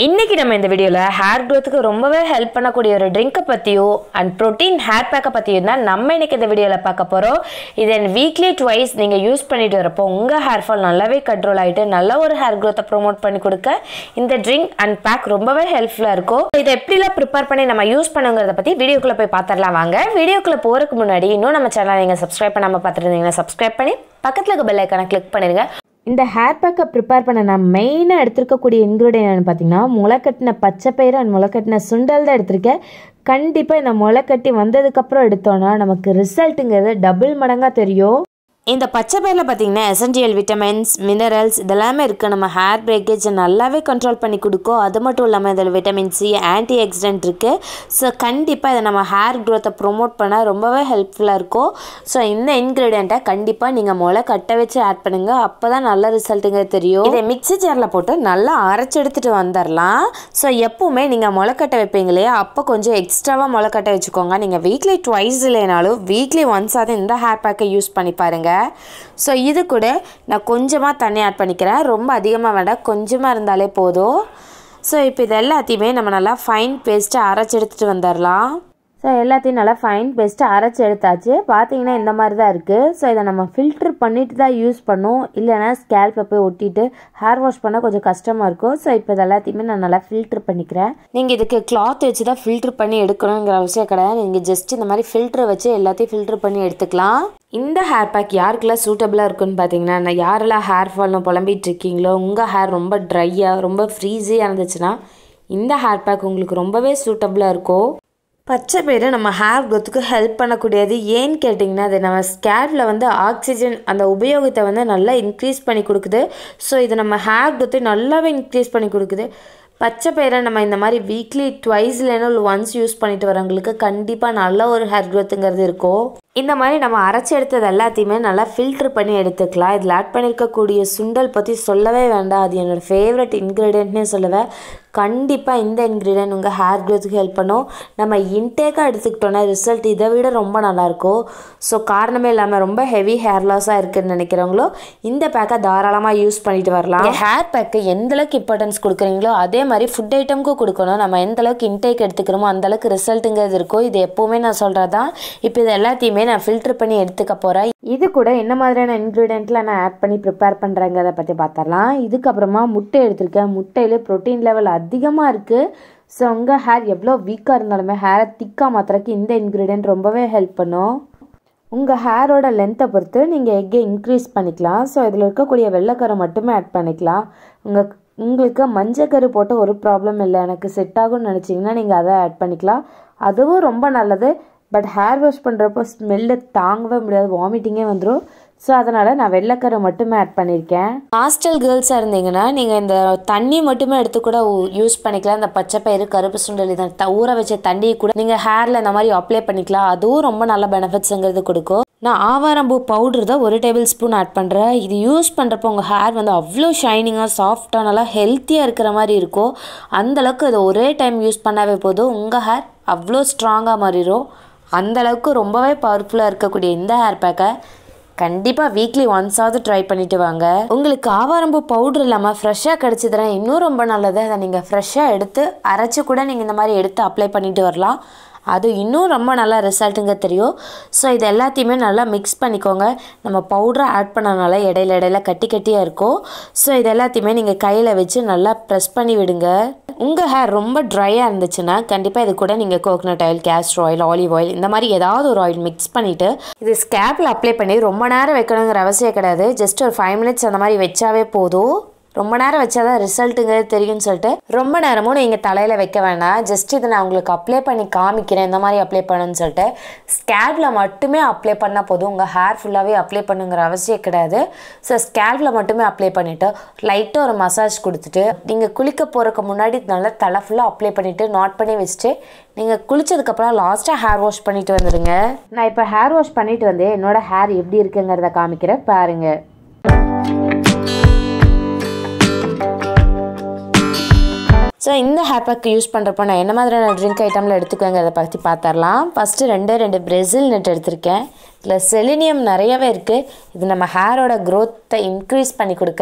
இன்னைக்கு நம்ம இந்த வீடியோவில் ஹேர் க்ரோத்துக்கு ரொம்பவே ஹெல்ப் பண்ணக்கூடிய ஒரு ட்ரிங்கை பற்றியோ அண்ட் ப்ரோட்டீன் ஹேர் பேக்கை பற்றியும் தான் நம்ம இன்னைக்கு இந்த வீடியோவில் பார்க்க போகிறோம் இதை வீக்லி ட்வைஸ் நீங்கள் யூஸ் பண்ணிட்டு வரப்போ உங்கள் ஹேர் ஃபால் நல்லாவே கண்ட்ரோல் ஆகிட்டு நல்ல ஒரு ஹேர் க்ரோத்தை ப்ரோமோட் பண்ணி கொடுக்க இந்த ட்ரிங்க் அண்ட் பேக் ரொம்பவே ஹெல்ப்ஃபுல்லாக இருக்கும் இதை எப்படிலாம் ப்ரிப்பேர் பண்ணி நம்ம யூஸ் பண்ணுங்கிறத பற்றி வீடியோக்குள்ளே போய் பார்த்துடலாம் வாங்க வீடியோக்குள்ளே போகிறதுக்கு முன்னாடி இன்னும் நம்ம சேனலை நீங்கள் சப்ஸ்கிரைப் பண்ணாமல் பார்த்துருந்தீங்கன்னா சப்ஸ்கிரைப் பண்ணி பக்கத்தில் இருக்க பெல் ஐக்கானை கிளிக் பண்ணிடுங்க இந்த ஹேர் பேக்கை ப்ரிப்பேர் பண்ண நான் மெயினாக எடுத்திருக்கக்கூடிய இன்க்ரீடியன்ட் பார்த்தீங்கன்னா முளைக்கட்டின பச்சை பயிறு அண்ட் முளைக்கட்டின சுண்டல் தான் எடுத்திருக்கேன் கண்டிப்பாக இந்த முளைக்கட்டி வந்ததுக்கப்புறம் எடுத்தோன்னா நமக்கு ரிசல்ட்டுங்கிறது டபுள் மடங்காக தெரியும் இந்த பச்சை பயிரில் பார்த்தீங்கன்னா எசென்சியல் விட்டமின்ஸ் மினரல்ஸ் இதெல்லாமே இருக்குது நம்ம ஹேர் பிரேக்கேஜை நல்லாவே கண்ட்ரோல் பண்ணி கொடுக்கும் அது மட்டும் இல்லாமல் இதில் விட்டமின் சி ஆன்டி ஆக்சிடென்ட் இருக்குது ஸோ கண்டிப்பாக இதை நம்ம ஹேர் க்ரோத்தை ப்ரொமோட் பண்ண ரொம்பவே ஹெல்ப்ஃபுல்லாக இருக்கும் ஸோ இந்த இன்க்ரீடியண்ட்டை கண்டிப்பாக நீங்கள் முளை கட்ட வச்சு ஆட் பண்ணுங்கள் அப்போ தான் நல்ல ரிசல்ட்டுங்க தெரியும் இதை மிக்ஸி ஜாரில் போட்டு நல்லா அரைச்சி எடுத்துகிட்டு வந்துடலாம் ஸோ எப்பவுமே நீங்கள் முளைக்கட்டை வைப்பீங்க இல்லையா அப்போ கொஞ்சம் எக்ஸ்ட்ராவாக முளைக்கட்டை வச்சுக்கோங்க நீங்கள் வீக்லி ட்வைஸ் இல்லைனாலும் வீக்லி ஒன்ஸாவது இந்த ஹேர் பேக்கை யூஸ் பண்ணி பாருங்கள் ஸோ இது கூட நான் கொஞ்சமாக தண்ணி ஆட் பண்ணிக்கிறேன் ரொம்ப அதிகமாக வேண்டாம் கொஞ்சமாக இருந்தாலே போதும் ஸோ இப்போ இது எல்லாத்தையுமே நம்ம நல்லா ஃபைன் பேஸ்ட்டு அரைச்சி எடுத்துகிட்டு வந்துடலாம் ஸோ எல்லாத்தையும் நல்லா ஃபைன் பேஸ்ட்டு அரைச்சி எடுத்தாச்சு பார்த்தீங்கன்னா இந்த மாதிரி தான் இருக்குது ஸோ இதை நம்ம ஃபில்ட்ரு பண்ணிட்டு தான் யூஸ் பண்ணோம் இல்லைனா ஸ்கேல்பில் போய் ஒட்டிட்டு ஹேர் வாஷ் பண்ணால் கொஞ்சம் கஷ்டமாக இருக்கும் ஸோ இப்போ இது எல்லாத்தையுமே நான் நல்லா ஃபில்ட்ரு பண்ணிக்கிறேன் நீங்கள் இதுக்கு கிளாத் வச்சு தான் ஃபில்ட்ரு பண்ணி எடுக்கணுங்கிற அவசியம் கிடையாது நீங்கள் ஜஸ்ட் இந்த மாதிரி ஃபில்ட்ரு வச்சு எல்லாத்தையும் ஃபில்ட்ரு பண்ணி எடுத்துக்கலாம் இந்த ஹேர் பேக் யாருக்கெல்லாம் சூட்டபிளாக இருக்குன்னு பார்த்தீங்கன்னா நான் யாரெல்லாம் ஹேர் ஃபால்னு புலம்பிட்டு இருக்கீங்களோ உங்கள் ஹேர் ரொம்ப ட்ரையாக ரொம்ப ஃப்ரீஸியாக இருந்துச்சுன்னா இந்த ஹேர் பேக் உங்களுக்கு ரொம்பவே சூட்டபிளாக இருக்கும் பச்சை பயிறு நம்ம ஹேர் க்ரோத்துக்கு ஹெல்ப் பண்ணக்கூடியது ஏன்னு கேட்டிங்கன்னா அது நம்ம ஸ்கேல்பில் வந்து ஆக்சிஜன் அந்த உபயோகத்தை வந்து நல்லா இன்க்ரீஸ் பண்ணி கொடுக்குது ஸோ இது நம்ம ஹேர் க்ரோத்தை நல்லாவே இன்க்ரீஸ் பண்ணி கொடுக்குது பச்சை பயிரை நம்ம இந்த மாதிரி வீக்லி ட்வைஸ் இல்லைன்னா ஒன்ஸ் யூஸ் பண்ணிட்டு வரவங்களுக்கு கண்டிப்பாக நல்ல ஒரு ஹேர் க்ரோத்துங்கிறது இருக்கும் இந்த மாதிரி நம்ம அரைச்சி எடுத்தது எல்லாத்தையுமே நல்லா ஃபில்ட்ரு பண்ணி எடுத்துக்கலாம் இதில் ஆட் பண்ணியிருக்கக்கூடிய சுண்டல் பற்றி சொல்லவே வேண்டாம் அது என்னோடய ஃபேவரட் இன்க்ரீடியன்ட்னே சொல்லுவேன் கண்டிப்பாக இந்த இன்க்ரீடியன்ட் உங்கள் ஹேர் க்ரோத்துக்கு ஹெல்ப் பண்ணும் நம்ம இன்டேக்காக எடுத்துக்கிட்டோன்னா ரிசல்ட் இதை விட ரொம்ப நல்லாயிருக்கும் ஸோ காரணமே இல்லாமல் ரொம்ப ஹெவி ஹேர் லாஸாக இருக்குதுன்னு நினைக்கிறவங்களோ இந்த பேக்கை தாராளமாக யூஸ் பண்ணிட்டு வரலாம் ஹேர் பேக்கு எந்தளவுக்கு இம்பார்ட்டன்ஸ் கொடுக்குறீங்களோ அதே மாதிரி ஃபுட் ஐட்டமுக்கும் கொடுக்கணும் நம்ம எந்தளவுக்கு இன்டேக் எடுத்துக்கிறோமோ அந்தளவுக்கு ரிசல்ட்டுங்கிறது இருக்கும் இது எப்போவுமே நான் சொல்கிறது தான் இப்போ இது எல்லாத்தையுமே நான் ஃபில்டர் பண்ணி எடுத்துக்க போகிறேன் இது கூட என்ன மாதிரியான இன்க்ரீடியண்ட்டில் நான் ஆட் பண்ணி ப்ரிப்பேர் பண்ணுறேங்கிறத பற்றி பார்த்தரலாம் இதுக்கப்புறமா முட்டை எடுத்திருக்கேன் முட்டையில் ப்ரோட்டீன் லெவல் அதிகமாக இருக்குது ஸோ உங்கள் ஹேர் எவ்வளோ வீக்காக இருந்தாலுமே ஹேரை திக்காக மாற்றுறதுக்கு இந்த இன்க்ரீடியன்ட் ரொம்பவே ஹெல்ப் பண்ணும் உங்கள் ஹேரோட லென்த்தை பொறுத்து நீங்கள் எக்கை இன்க்ரீஸ் பண்ணிக்கலாம் ஸோ இதில் இருக்கக்கூடிய வெள்ளைக்கரை மட்டுமே ஆட் பண்ணிக்கலாம் உங்கள் உங்களுக்கு மஞ்சக்கரு போட்ட ஒரு ப்ராப்ளம் இல்லை எனக்கு செட் ஆகும்னு நினச்சிங்கன்னா நீங்கள் அதை ஆட் பண்ணிக்கலாம் அதுவும் ரொம்ப நல்லது பட் ஹேர் வாஷ் பண்ணுறப்போ ஸ்மெல்லு தாங்கவே முடியாது வாமிட்டிங்கே வந்துடும் ஸோ அதனால் நான் வெள்ளைக்கரை மட்டுமே ஆட் பண்ணியிருக்கேன் ஹாஸ்டல் கேர்ள்ஸாக இருந்தீங்கன்னா நீங்கள் இந்த தண்ணி மட்டுமே எடுத்து கூட யூஸ் பண்ணிக்கலாம் இந்த பச்சை பயிறு கருப்பு சுண்டல் இதை த ஊற வச்ச தண்ணியை கூட நீங்கள் ஹேரில் இந்த மாதிரி அப்ளை பண்ணிக்கலாம் அதுவும் ரொம்ப நல்ல பெனிஃபிட்ஸுங்கிறது கொடுக்கும் நான் ஆவாரம்பூ பவுடர் தான் ஒரு டேபிள் ஸ்பூன் ஆட் பண்ணுறேன் இது யூஸ் பண்ணுறப்போ உங்கள் ஹேர் வந்து அவ்வளோ ஷைனிங்காக சாஃப்டாக நல்லா ஹெல்த்தியாக இருக்கிற மாதிரி இருக்கும் அந்தளவுக்கு இதை ஒரே டைம் யூஸ் பண்ணாவே போதும் உங்கள் ஹேர் அவ்வளோ ஸ்ட்ராங்காக மாறிடும் அந்தளவுக்கு ரொம்பவே பவர்ஃபுல்லாக இருக்கக்கூடிய இந்த ஹேர் பேக்கை கண்டிப்பாக வீக்லி ஒன்ஸாவது ட்ரை பண்ணிட்டு வாங்க உங்களுக்கு ஆவாரம்பூ பவுடர் இல்லாமல் ஃப்ரெஷ்ஷாக கிடச்சிதுன்னா இன்னும் ரொம்ப நல்லது அதை நீங்கள் ஃப்ரெஷ்ஷாக எடுத்து அரைச்சி கூட நீங்கள் இந்த மாதிரி எடுத்து அப்ளை பண்ணிட்டு வரலாம் அது இன்னும் ரொம்ப நல்லா ரிசல்ட்டுங்க தெரியும் ஸோ இது எல்லாத்தையுமே நல்லா மிக்ஸ் பண்ணிக்கோங்க நம்ம பவுடரை ஆட் பண்ணனால இடையில இடையில கட்டி கட்டியாக இருக்கும் ஸோ இது எல்லாத்தையுமே நீங்கள் கையில் வச்சு நல்லா ப்ரெஸ் பண்ணி விடுங்க உங்கள் ஹேர் ரொம்ப ட்ரையாக இருந்துச்சுன்னா கண்டிப்பாக இது கூட நீங்கள் coconut oil castor oil olive oil இந்த மாதிரி ஏதாவது ஒரு ஆயில் மிக்ஸ் பண்ணிவிட்டு இது ஸ்கேப்பில் அப்ளை பண்ணி ரொம்ப நேரம் வைக்கணுங்கிற அவசியம் கிடையாது ஜஸ்ட் ஒரு ஃபைவ் மினிட்ஸ் அந்த மாதிரி வச்சாவே போதும் ரொம்ப நேரம் வச்சாதான் ரிசல்ட்டுங்கிறது தெரியும்னு சொல்லிட்டு ரொம்ப நேரமும் நீங்கள் தலையில் வைக்க வேண்டாம் ஜஸ்ட் இதை நான் உங்களுக்கு அப்ளை பண்ணி காமிக்கிறேன் இந்த மாதிரி அப்ளை பண்ணுன்னு சொல்லிட்டு ஸ்கேல்பில் மட்டுமே அப்ளை பண்ணால் போதும் உங்கள் ஹேர் ஃபுல்லாகவே அப்ளை பண்ணுங்கிற அவசியம் கிடையாது ஸோ ஸ்கேல்பில் மட்டுமே அப்ளை பண்ணிவிட்டு லைட்டாக ஒரு மசாஜ் கொடுத்துட்டு நீங்கள் குளிக்க போகிறதுக்கு முன்னாடி நல்லா தலை ஃபுல்லாக அப்ளை பண்ணிவிட்டு நாட் பண்ணி வச்சுட்டு நீங்கள் குளிச்சதுக்கப்புறம் லாஸ்ட்டாக ஹேர் வாஷ் பண்ணிட்டு வந்துடுங்க நான் இப்போ ஹேர் வாஷ் பண்ணிட்டு வந்து என்னோடய ஹேர் எப்படி இருக்குங்கிறத காமிக்கிறேன் பாருங்கள் ஸோ இந்த ஹேர் பேக் யூஸ் பண்ணுறப்போ நான் என்ன மாதிரியான ட்ரிங்க் ஐட்டமில் எடுத்துக்குவேங்கிறத பற்றி பார்த்துடலாம் ஃபஸ்ட்டு ரெண்டே ரெண்டு பிரேசில் நெட் எடுத்திருக்கேன் இதில் செலினியம் நிறையவே இருக்குது இது நம்ம ஹேரோட க்ரோத்தை இன்க்ரீஸ் பண்ணி கொடுக்க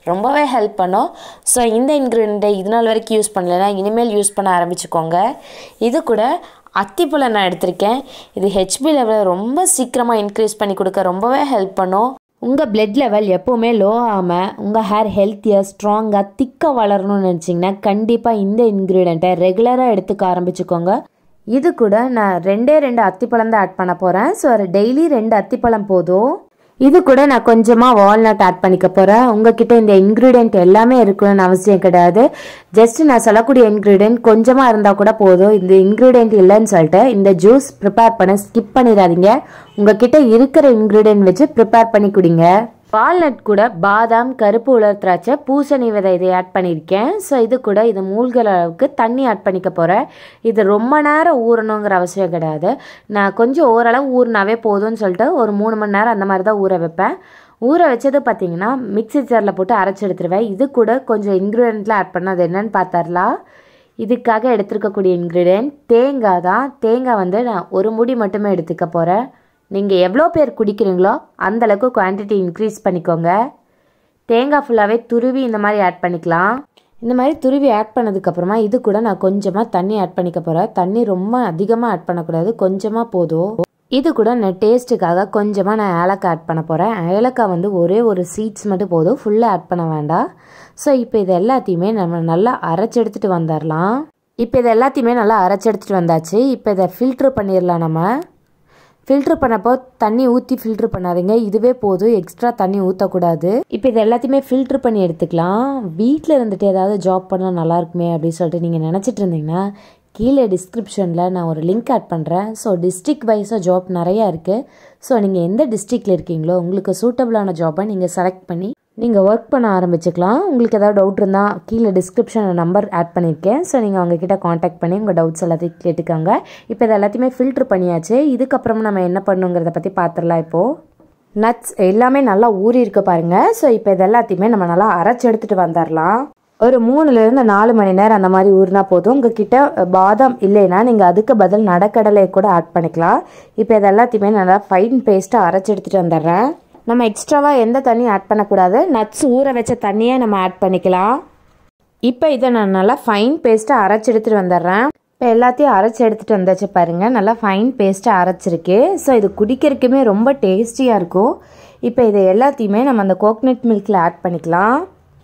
ரொம்பவே ஹெல்ப் பண்ணும் ஸோ இந்த இன்க்ரீடியண்ட்டை இது நாள் வரைக்கும் யூஸ் பண்ணலைன்னா இனிமேல் யூஸ் பண்ண ஆரம்பிச்சுக்கோங்க இது கூட அத்திப்பழம் நான் எடுத்திருக்கேன் இது ஹெச்பி லெவலை ரொம்ப சீக்கிரமாக இன்க்ரீஸ் பண்ணி கொடுக்க ரொம்பவே ஹெல்ப் பண்ணும் உங்கள் பிளட் லெவல் எப்போவுமே லோ ஆகாமல் உங்கள் ஹேர் ஹெல்த்தியாக ஸ்ட்ராங்காக திக்காக வளரணும்னு நினச்சிங்கன்னா கண்டிப்பாக இந்த இன்க்ரீடியண்ட்டை ரெகுலராக எடுத்துக்க ஆரம்பிச்சுக்கோங்க இது கூட நான் ரெண்டே ரெண்டு அத்திப்பழம் தான் ஆட் பண்ண போகிறேன் ஸோ டெய்லி ரெண்டு அத்திப்பழம் போதும் இது கூட நான் கொஞ்சமாக வால்நட் ஆட் பண்ணிக்க போகிறேன் உங்ககிட்ட இந்த இன்க்ரீடியன்ட் எல்லாமே இருக்கணும்னு அவசியம் கிடையாது ஜஸ்ட் நான் சொல்லக்கூடிய இன்க்ரீடியன்ட் கொஞ்சமாக இருந்தால் கூட போதும் இந்த இன்க்ரீடியன்ட் இல்லைன்னு சொல்லிட்டு இந்த ஜூஸ் ப்ரிப்பேர் பண்ண ஸ்கிப் பண்ணிடாதீங்க உங்ககிட்ட இருக்கிற இன்க்ரீடியன்ட் வச்சு ப்ரிப்பேர் பண்ணி குடிங்க வால்நட் கூட பாதாம் கருப்பு உலர் திராட்சை பூசணி விதை இதை ஆட் பண்ணியிருக்கேன் ஸோ இது கூட இது மூழ்கிற அளவுக்கு தண்ணி ஆட் பண்ணிக்க போகிறேன் இது ரொம்ப நேரம் ஊறணுங்கிற அவசியம் கிடையாது நான் கொஞ்சம் ஓரளவு ஊறினாவே போதும்னு சொல்லிட்டு ஒரு மூணு மணி நேரம் அந்த மாதிரி தான் ஊற வைப்பேன் ஊற வச்சது பார்த்தீங்கன்னா மிக்ஸி ஜாரில் போட்டு அரைச்சி எடுத்துருவேன் இது கூட கொஞ்சம் இன்க்ரீடியண்ட்லாம் ஆட் பண்ண அது என்னன்னு பார்த்தரலாம் இதுக்காக எடுத்துருக்கக்கூடிய இன்க்ரீடியன்ட் தேங்காய் தான் தேங்காய் வந்து நான் ஒரு முடி மட்டுமே எடுத்துக்க போகிறேன் நீங்கள் எவ்வளோ பேர் குடிக்கிறீங்களோ அந்தளவுக்கு குவான்டிட்டி இன்க்ரீஸ் பண்ணிக்கோங்க தேங்காய் ஃபுல்லாகவே துருவி இந்த மாதிரி ஆட் பண்ணிக்கலாம் இந்த மாதிரி துருவி ஆட் பண்ணதுக்கப்புறமா இது கூட நான் கொஞ்சமாக தண்ணி ஆட் பண்ணிக்க போகிறேன் தண்ணி ரொம்ப அதிகமாக ஆட் பண்ணக்கூடாது கொஞ்சமாக போதும் இது கூட நான் டேஸ்ட்டுக்காக கொஞ்சமாக நான் ஏலக்காய் ஆட் பண்ண போகிறேன் ஏலக்காய் வந்து ஒரே ஒரு சீட்ஸ் மட்டும் போதும் ஃபுல்லாக ஆட் பண்ண வேண்டாம் ஸோ இப்போ இது எல்லாத்தையுமே நம்ம நல்லா அரைச்சி எடுத்துகிட்டு வந்துடலாம் இப்போ இது எல்லாத்தையுமே நல்லா அரைச்சி எடுத்துகிட்டு வந்தாச்சு இப்போ இதை ஃபில்ட்ரு பண்ணிடலாம் நம்ம ஃபில்ட்ரு பண்ணப்போ தண்ணி ஊற்றி ஃபில்ட்ரு பண்ணாதீங்க இதுவே போதும் எக்ஸ்ட்ரா தண்ணி ஊற்றக்கூடாது இப்போ இது எல்லாத்தையுமே ஃபில்ட்ரு பண்ணி எடுத்துக்கலாம் வீட்டில் இருந்துட்டு ஏதாவது ஜாப் பண்ணால் நல்லா இருக்குமே அப்படின்னு சொல்லிட்டு நீங்கள் நினச்சிட்டு இருந்தீங்கன்னா கீழே டிஸ்கிரிப்ஷனில் நான் ஒரு லிங்க் ஆட் பண்ணுறேன் ஸோ டிஸ்ட்ரிக் வைஸாக ஜாப் நிறையா இருக்குது ஸோ நீங்கள் எந்த டிஸ்ட்ரிக்டில் இருக்கீங்களோ உங்களுக்கு சூட்டபிளான ஜாப்பை நீங்கள் செலக்ட் பண்ணி நீங்கள் ஒர்க் பண்ண ஆரம்பிச்சுக்கலாம் உங்களுக்கு ஏதாவது டவுட் இருந்தால் கீழே டிஸ்கிரிப்ஷனில் நம்பர் ஆட் பண்ணியிருக்கேன் ஸோ நீங்கள் அவங்கக்கிட்ட காண்டாக்ட் பண்ணி உங்கள் டவுட்ஸ் எல்லாத்தையும் கேட்டுக்கோங்க இப்போ இது எல்லாத்தையுமே ஃபில்ட்ரு பண்ணியாச்சு இதுக்கப்புறம் நம்ம என்ன பண்ணுங்கிறத பற்றி பார்த்துடலாம் இப்போது நட்ஸ் எல்லாமே நல்லா ஊறி இருக்கு பாருங்கள் ஸோ இப்போ இது எல்லாத்தையுமே நம்ம நல்லா அரைச்சி எடுத்துகிட்டு வந்துடலாம் ஒரு மூணுலேருந்து நாலு மணி நேரம் அந்த மாதிரி ஊறினா போதும் உங்ககிட்ட பாதாம் இல்லைன்னா நீங்கள் அதுக்கு பதில் நடக்கடலை கூட ஆட் பண்ணிக்கலாம் இப்போ இது எல்லாத்தையுமே நல்லா ஃபைன் பேஸ்ட்டாக அரைச்சி எடுத்துகிட்டு வந்துடுறேன் நம்ம எக்ஸ்ட்ராவாக எந்த தண்ணியும் ஆட் பண்ணக்கூடாது நட்ஸ் ஊற வச்ச தண்ணியே நம்ம ஆட் பண்ணிக்கலாம் இப்போ இதை நான் நல்லா ஃபைன் பேஸ்ட்டாக அரைச்சி எடுத்துகிட்டு வந்துடுறேன் இப்போ எல்லாத்தையும் அரைச்சி எடுத்துகிட்டு வந்தாச்சு பாருங்கள் நல்லா ஃபைன் பேஸ்ட்டாக அரைச்சிருக்கு ஸோ இது குடிக்கிறதுக்குமே ரொம்ப டேஸ்டியாக இருக்கும் இப்போ இதை எல்லாத்தையுமே நம்ம அந்த கோக்னட் மில்கில் ஆட் பண்ணிக்கலாம்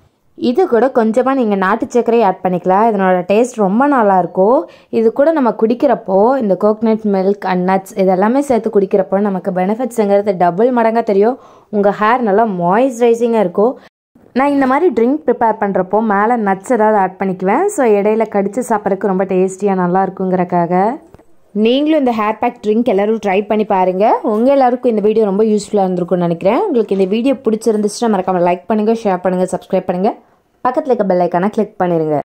இது கூட கொஞ்சமாக நீங்கள் நாட்டு சர்க்கரையை ஆட் பண்ணிக்கலாம் இதனோட டேஸ்ட் ரொம்ப நல்லாயிருக்கும் இது கூட நம்ம குடிக்கிறப்போ இந்த கோக்னட் மில்க் அண்ட் நட்ஸ் இதெல்லாமே சேர்த்து குடிக்கிறப்போ நமக்கு பெனிஃபிட்ஸுங்கிறது டபுள் மடங்காக தெரியும் உங்கள் ஹேர் நல்லா மாய்ஸ்சரைசிங்காக இருக்கும் நான் இந்த மாதிரி ட்ரிங்க் ப்ரிப்பேர் பண்ணுறப்போ மேலே நட்ஸ் ஏதாவது ஆட் பண்ணிக்குவேன் ஸோ இடையில கடித்து சாப்பிட்றதுக்கு ரொம்ப டேஸ்டியாக நல்லா இருக்குங்கிறக்காக நீங்களும் இந்த ஹேர் பேக் ட்ரிங்க் எல்லோரும் ட்ரை பண்ணி பாருங்கள் உங்கள் எல்லாருக்கும் இந்த வீடியோ ரொம்ப யூஸ்ஃபுல்லாக இருந்திருக்கும்னு நினைக்கிறேன் உங்களுக்கு இந்த வீடியோ பிடிச்சிருந்துச்சுன்னா மறக்காமல் லைக் பண்ணுங்கள் ஷேர் பண்ணுங்கள் சப்ஸ்கிரைப் பண்ணுங்கள் பக்கத்தில் இருக்க பெல் ஐக்கானை கிளிக் பண்ணிடுங்க